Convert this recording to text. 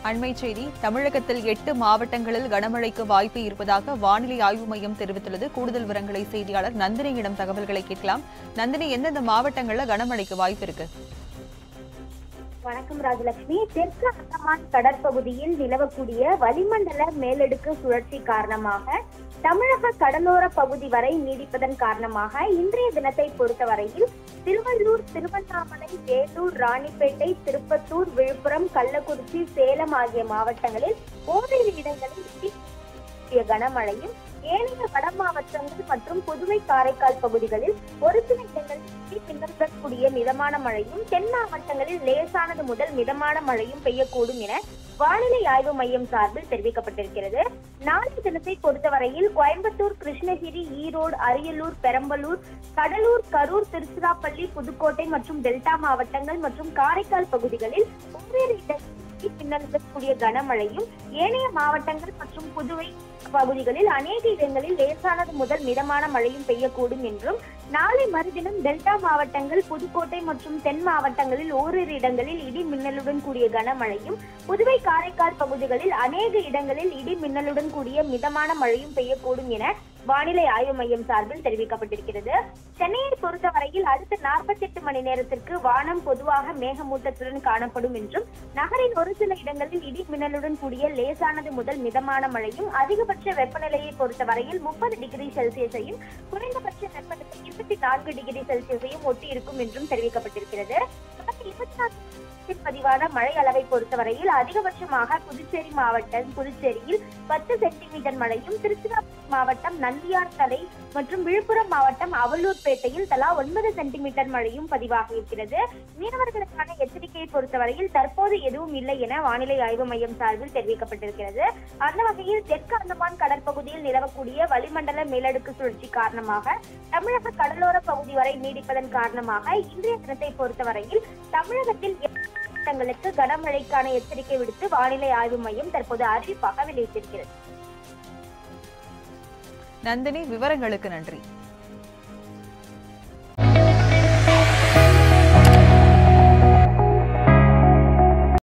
அண்மைச் செய்தி தமிழகத்தில் எட்டு மாவட்டங்களில் கனமழைக்கு வாய்ப்பு இருப்பதாக வானிலை ஆய்வு மையம் தெரிவித்துள்ளது கூடுதல் விவரங்களை செய்தியாளர் நந்தினியிடம் தகவல்களை கேட்கலாம் நந்தினி எந்தெந்த மாவட்டங்கள்ல கனமழைக்கு வாய்ப்பு இருக்கு வணக்கம் ராஜலட்சுமி தெற்கு அந்தமான் கடற்பகுதியில் நிலவக்கூடிய வளிமண்டல மேலடுக்கு சுழற்சி காரணமாக தமிழக கடலோர பகுதி வரை நீடிப்பதன் காரணமாக இன்றைய தினத்தை பொறுத்தவரையில் திருவள்ளூர் திருவண்ணாமலை வேலூர் ராணிப்பேட்டை திருப்பத்தூர் விழுப்புரம் கள்ளக்குறிச்சி சேலம் ஆகிய மாவட்டங்களில் ஓரிரு இடங்களில் இடி கூடிய கனமழையும் ஏனைய வட மாவட்டங்கள் மற்றும் புதுவை காரைக்கால் பகுதிகளில் ஒரு சில இடங்களில் இடி மின்னலுடன் கூடிய மிதமான மழையும் தென் மாவட்டங்களில் லேசானது முதல் மிதமான மழையும் பெய்யக்கூடும் என வானிலை ஆய்வு மையம் சார்பில் தெரிவிக்கப்பட்டிருக்கிறது நாளை தினத்தை பொறுத்தவரையில் கோயம்புத்தூர் கிருஷ்ணகிரி ஈரோடு அரியலூர் பெரம்பலூர் கடலூர் கரூர் திருச்சிராப்பள்ளி புதுக்கோட்டை மற்றும் டெல்டா மாவட்டங்கள் மற்றும் காரைக்கால் பகுதிகளில் ஓரிரு இடங்களில் இடி மின்னலுடன் கூடிய கனமழையும் ஏனைய மாவட்டங்கள் மற்றும் புதுவை பகுதிகளில் அநேக இடங்களில் லேசானது முதல் மிதமான மழையும் பெய்யக்கூடும் என்றும் நாளை மறுதினம் டெல்டா மாவட்டங்கள் புதுக்கோட்டை மற்றும் தென் மாவட்டங்களில் ஓரிரு இடங்களில் இடி மின்னலுடன் கூடிய கனமழையும் புதுவை காரைக்கால் பகுதிகளில் அநேக இடங்களில் இடி மின்னலுடன் கூடிய மிதமான மழையும் பெய்யக்கூடும் என வானிலை ஆய்வு மையம் சார்பில் தெரிவிக்கப்பட்டிருக்கிறது சென்னையை பொறுத்தவரையில் அடுத்த நாற்பத்தி எட்டு மணி நேரத்திற்கு வானம் பொதுவாக மேகமூட்டத்துடன் காணப்படும் என்றும் நகரின் ஒரு சில இடங்களில் இடி மின்னலுடன் கூடிய லேசானது முதல் மிதமான மழையும் அதிகபட்ச வெப்பநிலையை பொறுத்தவரையில் முப்பது டிகிரி செல்சியஸையும் குறைந்தபட்ச வெப்பநிலை இருபத்தி நான்கு டிகிரி செல்சியஸையும் ஒட்டி இருக்கும் என்றும் தெரிவிக்கப்பட்டிருக்கிறது கடந்த இருபத்தி நான்கு மணிநேரத்தில் பதிவான மழை அளவை பொறுத்தவரையில் அதிகபட்சமாக புதுச்சேரி மாவட்டம் புதுச்சேரியில் பத்து சென்டிமீட்டர் மழையும் திருச்சிராப்பள்ளி மாவட்டம் நந்தியார்தலை மற்றும் விழுப்புரம் மாவட்டம் அவலூர்பேட்டையில் தலா ஒன்பது சென்டிமீட்டர் மழையும் பதிவாகியிருக்கிறது மீனவர்களுக்கான எச்சரிக்கையை பொறுத்தவரையில் தற்போது எதுவும் இல்லை என வானிலை ஆய்வு மையம் சார்பில் தெரிவிக்கப்பட்டிருக்கிறது அந்த வகையில் தெற்கு அந்தமான் கடற்பகுதியில் நிலவக்கூடிய வளிமண்டல மேலடுக்கு சுழற்சி காரணமாக தமிழக கடலோர பகுதி வரை நீடிப்பதன் காரணமாக இன்றைய தினத்தை பொறுத்தவரையில் தமிழகத்தில் மாவட்டங்களுக்கு கனமழைக்கான எச்சரிக்கை விடுத்து வானிலை ஆய்வு மையம் தற்போது அறிவிப்பாக வெளியிட்டிருக்கிறது நந்தினி விவரங்களுக்கு நன்றி